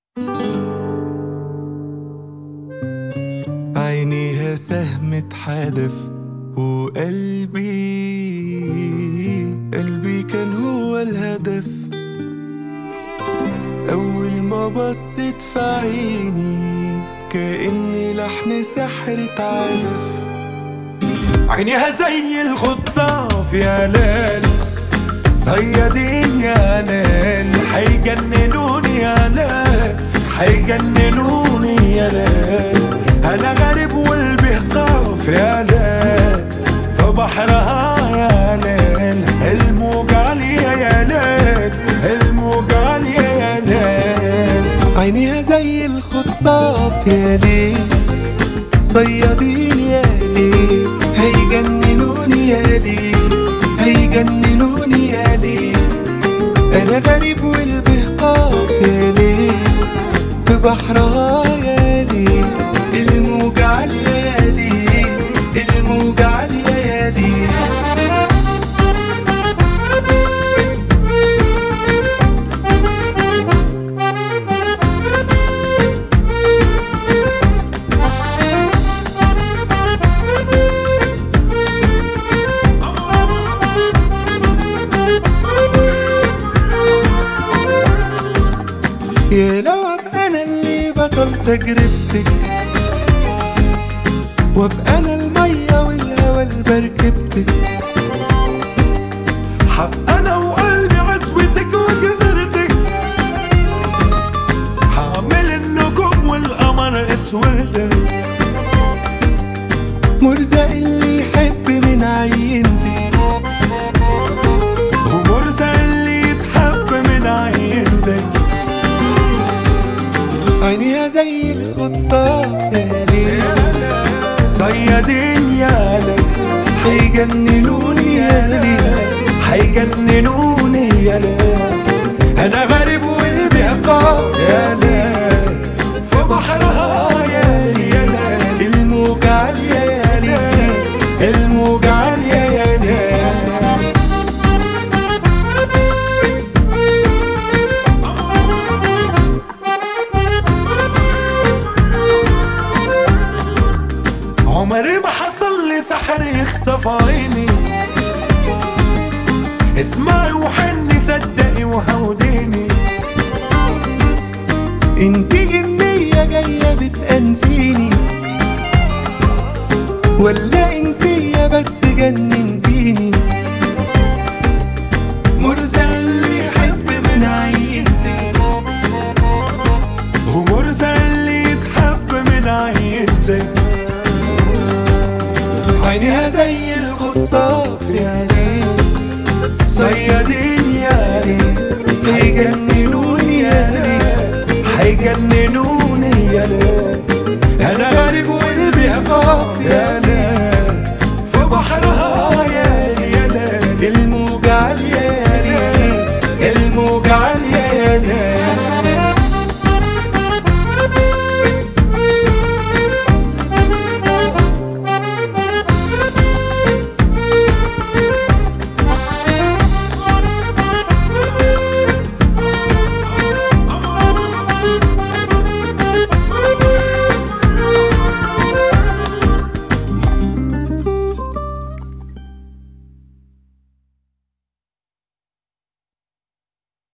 عينيها سهم اتحدف وقلبي قلبي كان هو الهدف أول ما بصيت في عيني كأني لحن سحر اتعزف عينيها زي الخطاف يا ليل صيادين يا ليل حيجننوني يا ليل حيجننوني يا ليل انا غريب والبهقاف يا ليل في بحرها يا ليل الموج عالية يا ليل الموج عالية يا ليل عينيها زي الخطاف يا ليل صيادين يا ليل هيجننوني يا ليل هيجننوني يا ليل انا غريب والبهقاف يا ليل في بحرها يا ليل الموج عالية يا ليل الموج عالية يا ليل يا لو ابقى انا اللي بطل تجربتك وابقى انا المية والهوى المركبتك حق انا وقلبي عزوتك وجزرتك حامل النجوم والقمر اسودك مرزق اللي يحب من عينتك ومرزق اللي يتحب من عينتك عينيها زي الخطاف يا ليل صيادين يا ليل حيجننوني يا ليل حيجننوني يا ليل انا غريب والبعقاب يا ليل في بحرها يا ليل الموج عالية يا ليل الموج عالية يا ليل عمري ما حصل لي سحر يخطف عيني اسمعي وحني صدقي وهوديني انتي جنية جاية بتأنسيني ولا انسية بس جننتيني مرزق اللي يحب من عينتك ومرزق اللي يتحب من عينتك عينيها زي الخطاف يا ليل صيادين يا ليل هيجننوني